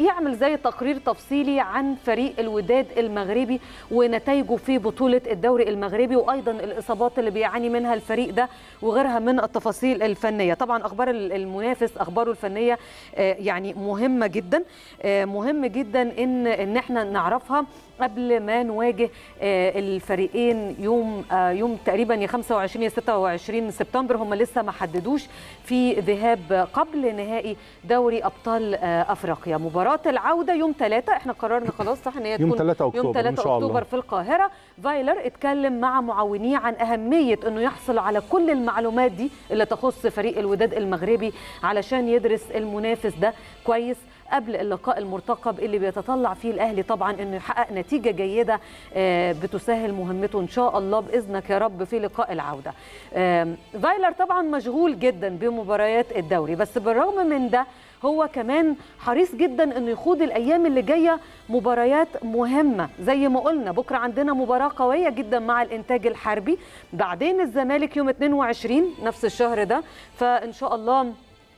يعمل زي تقرير تفصيلي عن فريق الوداد المغربي ونتائجه في بطوله الدوري المغربي وايضا الاصابات اللي بيعاني منها الفريق ده وغيرها من التفاصيل الفنيه طبعا اخبار المنافس اخباره الفنيه يعني مهمه جدا مهم جدا ان ان احنا نعرفها قبل ما نواجه الفريقين يوم يوم تقريبا يا 25 يا 26 سبتمبر هم لسه ما حددوش في ذهاب قبل نهائي دوري ابطال افريقيا مباراه العوده يوم 3 احنا قررنا خلاص صح ان هي يوم تكون 3 اكتوبر يوم 3 إن شاء الله. اكتوبر في القاهره فايلر اتكلم مع معاونيه عن اهميه انه يحصل على كل المعلومات دي اللي تخص فريق الوداد المغربي علشان يدرس المنافس ده كويس قبل اللقاء المرتقب اللي بيتطلع فيه الاهلي طبعا انه يحقق نتيجه جيده بتسهل مهمته ان شاء الله باذنك يا رب في لقاء العوده. فايلر طبعا مشغول جدا بمباريات الدوري بس بالرغم من ده هو كمان حريص جدا انه يخوض الايام اللي جايه مباريات مهمه زي ما قلنا بكره عندنا مباراه قويه جدا مع الانتاج الحربي بعدين الزمالك يوم 22 نفس الشهر ده فان شاء الله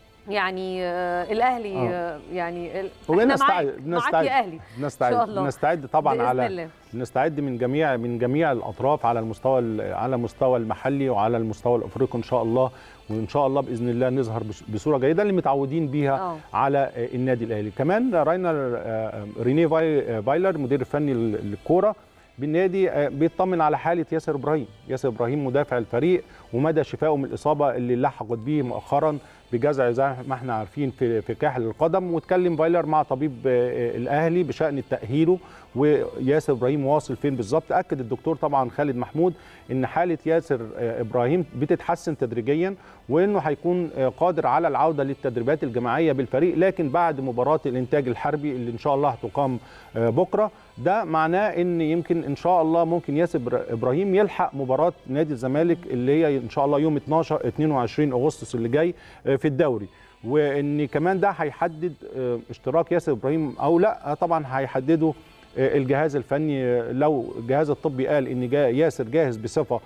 يعني آه الاهلي آه يعني ال... وبنستعد بنستعد يا اهلي بنستعد بنستعد طبعا بإذن على الله. بنستعد من جميع من جميع الاطراف على المستوى على المستوى المحلي وعلى المستوى الافريقي ان شاء الله وان شاء الله باذن الله نظهر بصوره جيده اللي متعودين بيها أوه. على النادي الاهلي كمان راينر ريني فايلر مدير الفني للكوره بالنادي بيطمن على حاله ياسر ابراهيم ياسر ابراهيم مدافع الفريق ومدى شفائه من الاصابه اللي لحقت به مؤخرا بجزع زي ما احنا عارفين في في كاحل القدم واتكلم فايلر مع طبيب الاهلي بشان تاهيله وياسر ابراهيم واصل فين بالظبط اكد الدكتور طبعا خالد محمود ان حاله ياسر ابراهيم بتتحسن تدريجيا وانه هيكون قادر على العوده للتدريبات الجماعيه بالفريق لكن بعد مباراه الانتاج الحربي اللي ان شاء الله هتقام بكره ده معناه ان يمكن ان شاء الله ممكن ياسر ابراهيم يلحق مباراه نادي الزمالك اللي هي ان شاء الله يوم 12 22 اغسطس اللي جاي في الدوري وان كمان ده هيحدد اشتراك ياسر ابراهيم او لا طبعا هيحدده الجهاز الفني لو الجهاز الطبي قال ان جا ياسر جاهز بصفه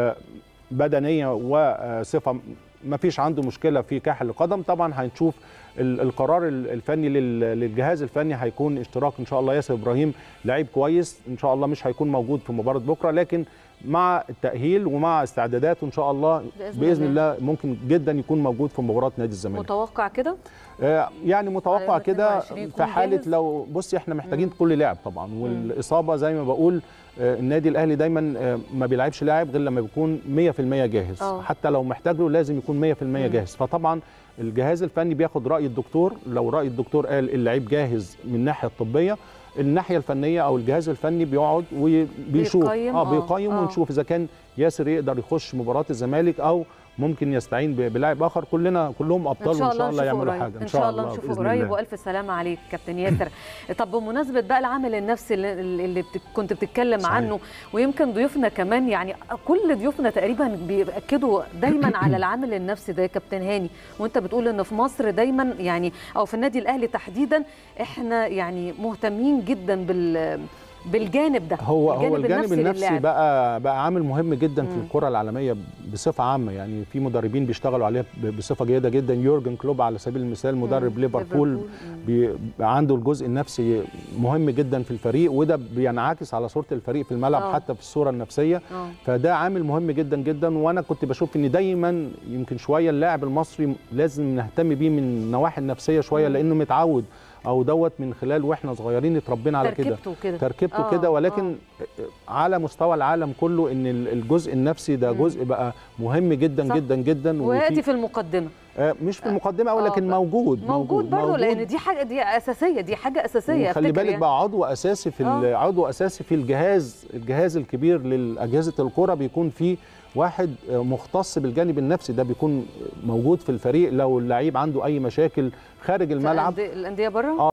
بدنيه وصفه ما فيش عنده مشكله في كاحل القدم طبعا هنشوف القرار الفني للجهاز الفني هيكون اشتراك ان شاء الله ياسر ابراهيم لعيب كويس ان شاء الله مش هيكون موجود في مباراه بكره لكن مع التاهيل ومع استعداداته ان شاء الله بإذن باذن الله. الله ممكن جدا يكون موجود في مباراه نادي الزمالك متوقع كده آه، يعني متوقع على كده 22 يكون في حاله جاهز؟ لو بصي احنا محتاجين كل لاعب طبعا والاصابه زي ما بقول آه، النادي الاهلي دايما آه، ما بيلعبش لاعب غير لما بيكون 100% جاهز آه. حتى لو محتاج له لازم يكون 100% جاهز فطبعا الجهاز الفني بياخد راي الدكتور لو راي الدكتور قال اللعيب جاهز من الناحيه الطبيه الناحيه الفنيه او الجهاز الفني بيقعد وبيشوف بيقيم، اه آه، بيقيم آه. ونشوف اذا كان ياسر يقدر يخش مباراه الزمالك او ممكن يستعين ب- بلاعب اخر كلنا كلهم ابطال ان شاء وان الله شاء الله نشوفه يعملوا قريب حاجه ان شاء الله نشوفه بإذن قريب الله. والف سلامه عليك كابتن ياسر طب بمناسبه بقى العامل النفسي اللي, اللي بت- كنت بتتكلم صحيح. عنه ويمكن ضيوفنا كمان يعني كل ضيوفنا تقريبا بياكدوا دايما على العامل النفسي ده يا كابتن هاني وانت بتقول ان في مصر دايما يعني او في النادي الاهلي تحديدا احنا يعني مهتمين جدا بال بالجانب ده هو هو الجانب النفسي للاعب. بقى بقى عامل مهم جدا في مم. الكره العالميه بصفه عامه يعني في مدربين بيشتغلوا عليها ب- بصفه جيده جدا يورجن كلوب على سبيل المثال مدرب مم. ليفربول مم. بيبقى عنده الجزء النفسي مهم جدا في الفريق وده بينعكس على صوره الفريق في الملعب آه. حتى في الصوره النفسيه آه. فده عامل مهم جدا جدا وانا كنت بشوف ان دايما يمكن شويه اللاعب المصري لازم نهتم بيه من النواحي النفسيه شويه مم. لانه متعود او دوت من خلال واحنا صغيرين اتربينا على كده تركيبته كده تركيبته آه، كده ولكن على مستوى العالم كله ان ال- الجزء النفسي ده مم. جزء بقى مهم جدا صح. جدا جدا وياتي وفي في المقدمه آه، مش في المقدمه آه، ولكن بقى. موجود موجود برضه لان دي حاجه دي اساسيه دي حاجه اساسيه خلي أفتكر بالك يعني. بقى عضو اساسي في ال- آه. عضو اساسي في الجهاز الجهاز الكبير لاجهزه الكره بيكون فيه واحد آه، مختص بالجانب النفسي ده بيكون موجود في الفريق لو اللعيب عنده اي مشاكل خارج في الملعب الأندية- الانديه بره